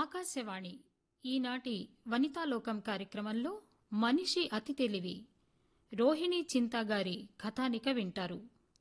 ఆకాశవాణి ఈనాటి వనితాలోకం కార్యక్రమంలో మనిషి అతి తెలివి రోహిణి చింతా గారి కథానిక వింటారు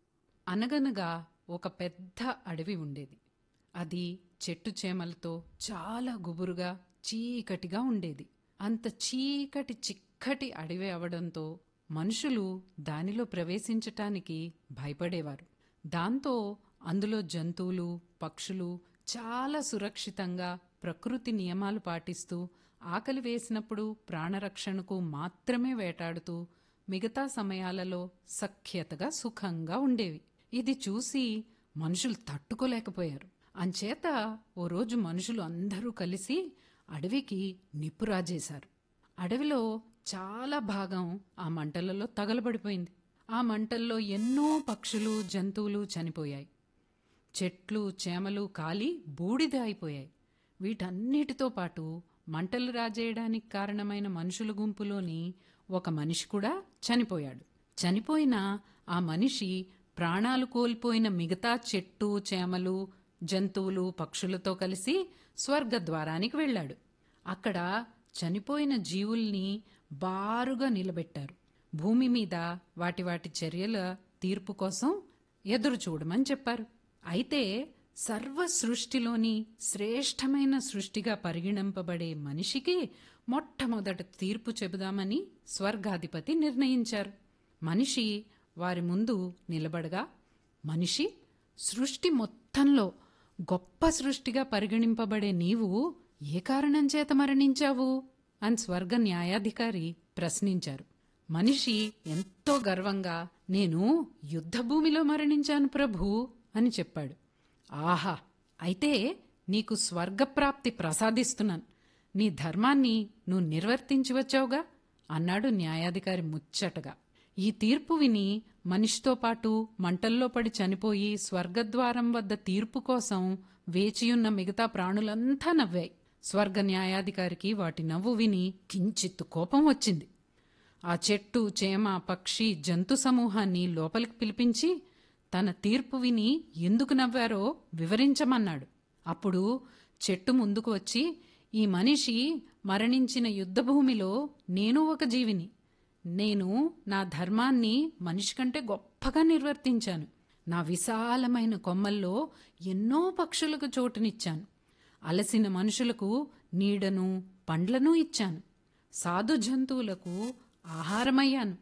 అనగనగా ఒక పెద్ద అడవి ఉండేది అది చెట్టు చేమలతో చాలా గుబురుగా చీకటిగా ఉండేది అంత చీకటి చిక్కటి అడవి అవడంతో మనుషులు దానిలో ప్రవేశించటానికి భయపడేవారు దాంతో అందులో జంతువులు పక్షులు చాలా సురక్షితంగా ప్రకృతి నియమాలు పాటిస్తూ ఆకలి వేసినప్పుడు ప్రాణరక్షణకు మాత్రమే వేటాడుతూ మిగతా సమయాలలో సఖ్యతగా సుఖంగా ఉండేవి ఇది చూసి మనుషులు తట్టుకోలేకపోయారు అంచేత ఓ రోజు మనుషులు అందరూ కలిసి అడవికి నిప్పు రాజేశారు అడవిలో చాలా భాగం ఆ మంటలలో తగలబడిపోయింది ఆ మంటల్లో ఎన్నో పక్షులు జంతువులు చనిపోయాయి చెట్లు చేమలు కాలి బూడిద అయిపోయాయి వీటన్నిటితో పాటు మంటలు రాజేయడానికి కారణమైన మనుషుల గుంపులోని ఒక మనిషి కూడా చనిపోయాడు చనిపోయిన ఆ మనిషి ప్రాణాలు కోల్పోయిన మిగతా చెట్టు చేమలు జంతువులు పక్షులతో కలిసి స్వర్గద్వారానికి వెళ్ళాడు అక్కడ చనిపోయిన జీవుల్ని బారుగా నిలబెట్టారు భూమి మీద వాటి వాటి చర్యల తీర్పు కోసం ఎదురు చూడమని చెప్పారు అయితే సర్వ సృష్టిలోని శ్రేష్టమైన సృష్టిగా పరిగణింపబడే మనిషికి మొట్టమొదట తీర్పు చెబుదామని స్వర్గాధిపతి నిర్ణయించారు మనిషి వారి ముందు నిలబడగా మనిషి సృష్టి మొత్తంలో గొప్ప సృష్టిగా పరిగణింపబడే నీవు ఏ కారణం చేత మరణించావు అని స్వర్గ న్యాయాధికారి ప్రశ్నించారు మనిషి ఎంతో గర్వంగా నేను యుద్ధభూమిలో మరణించాను ప్రభు అని చెప్పాడు ఆహా అయితే నీకు స్వర్గప్రాప్తి ప్రసాదిస్తున్నాను నీ ధర్మాన్ని నువ్వు నిర్వర్తించి వచ్చావుగా అన్నాడు న్యాయాధికారి ముచ్చటగా ఈ తీర్పు విని మనిషితో పాటు మంటల్లో పడి చనిపోయి స్వర్గద్వారం వద్ద తీర్పు కోసం వేచియున్న మిగతా ప్రాణులంతా నవ్వాయి స్వర్గ న్యాయాధికారికి వాటి నవ్వు విని కించిత్తు కోపం వచ్చింది ఆ చెట్టు చేమ పక్షి జంతు సమూహాన్ని లోపలికి పిలిపించి తన తీర్పు విని ఎందుకు నవ్వారో వివరించమన్నాడు అప్పుడు చెట్టు ముందుకు వచ్చి ఈ మనిషి మరణించిన యుద్ధభూమిలో నేను ఒక జీవిని నేను నా ధర్మాన్ని మనిషి కంటే గొప్పగా నిర్వర్తించాను నా విశాలమైన కొమ్మల్లో ఎన్నో పక్షులకు చోటునిచ్చాను అలసిన మనుషులకు నీడను పండ్లను ఇచ్చాను సాధు జంతువులకు ఆహారమయ్యాను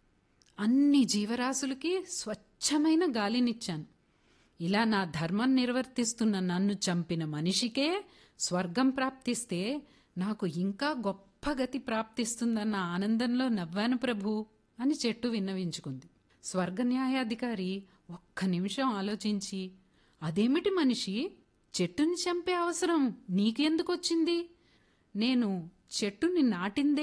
అన్ని జీవరాశులకి స్వచ్ఛమైన గాలినిచ్చాను ఇలా నా ధర్మం నిర్వర్తిస్తున్న నన్ను చంపిన మనిషికే స్వర్గం ప్రాప్తిస్తే నాకు ఇంకా గొప్ప గతి ప్రాప్తిస్తుందన్న ఆనందంలో నవ్వాను ప్రభు అని చెట్టు విన్నవించుకుంది స్వర్గ న్యాయాధికారి ఒక్క నిమిషం ఆలోచించి అదేమిటి మనిషి చెట్టుని చంపే అవసరం నీకెందుకొచ్చింది నేను చెట్టుని నాటిందే